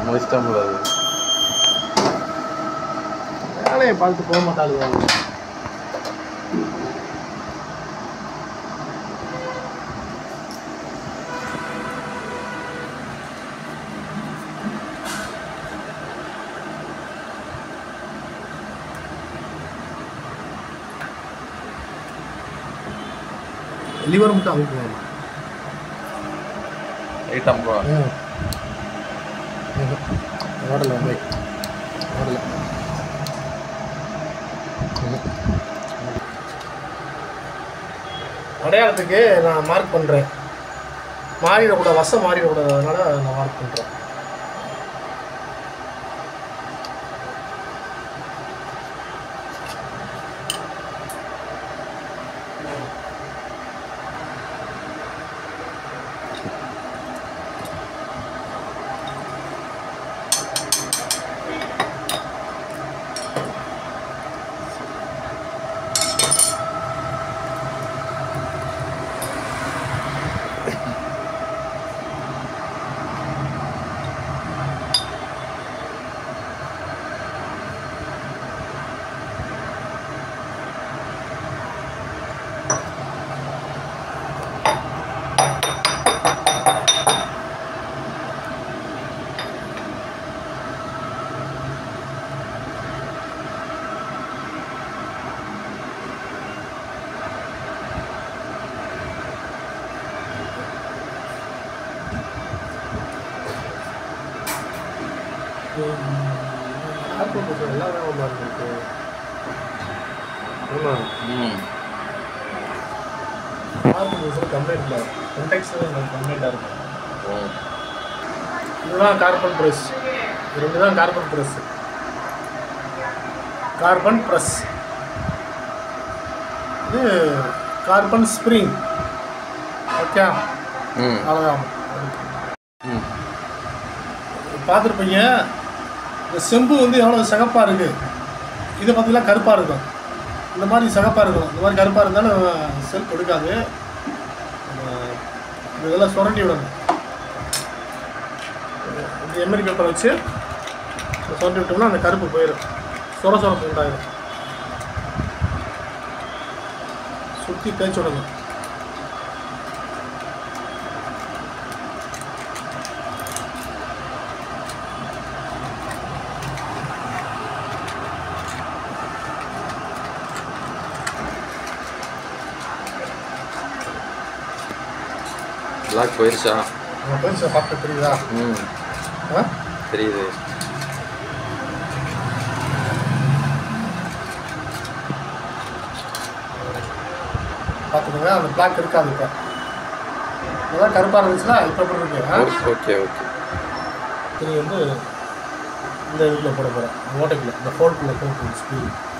நம்ம இஷ்டம்ல அது வேலையை பார்த்து போக மாட்டாளுங்க லிவர் மட்டும் அமுக்குவாங்க ஐட்டம் ப்ரோ ம் ஓடல போய் ஓடல அடையாளத்துக்கு நான் மார்க் பண்ணுறேன் மாறிடக்கூடாது வசம் மாறிடக்கூடாது அதனால நான் மார்க் பண்ணுறேன் ஆப்பிள் புத்தகம் எல்லாம் வேகமாக இருக்கு ஆமாம் ம் ஆப்பிள் புத்தகம் கம்ப்ளைண்ட் இல்லை கண்டெக்ஸ் கம்ப்ளைண்ட்டாக இருக்கும் ம் இதுதான் கார்பன் ப்ரெஸ் இது ரெண்டு தான் கார்பன் ப்ரெஸ் கார்பன் ப்ரெஸ் இது கார்பன் ஸ்ப்ரிங் ஓகே ம் அவ்வளோதான் ம் பார்த்துருப்பீங்க இந்த செம்பு வந்து எவ்வளோ சிகப்பாக இருக்குது இது பார்த்தீங்கன்னா கருப்பாக இருக்கும் இந்த மாதிரி சிகப்பாக இருக்கும் இந்த மாதிரி கருப்பாக இருந்தாலும் செல் கொடுக்காது அஹ் இதெல்லாம் சுரண்டி விடணும் இந்த எம்எரி பேப்பரை வச்சு சுரண்டி விட்டோம்னா அந்த கருப்பு போயிடும் சொர சொரப்பு உண்டாயிடும் சுற்றி தேய்ச்சி விடணும் பிளாக் போயிருச்சா நம்ம பெருசாக பார்க்க தெரியுதா ம் ஆ தெரியுது பார்த்துக்கோங்க அந்த பிளாக் இருக்காது இப்போ அதான் கருப்பாக இருந்துச்சுன்னா இப்போ எப்படி இருக்கு ஆ? ஓகே ஓகே துணி வந்து இந்த இதுக்குள்ள போட போகிறேன் ஓட்டைக்குள்ள இந்த ஃபோல்டுக்குள்ள போட்டு ஸ்பீடு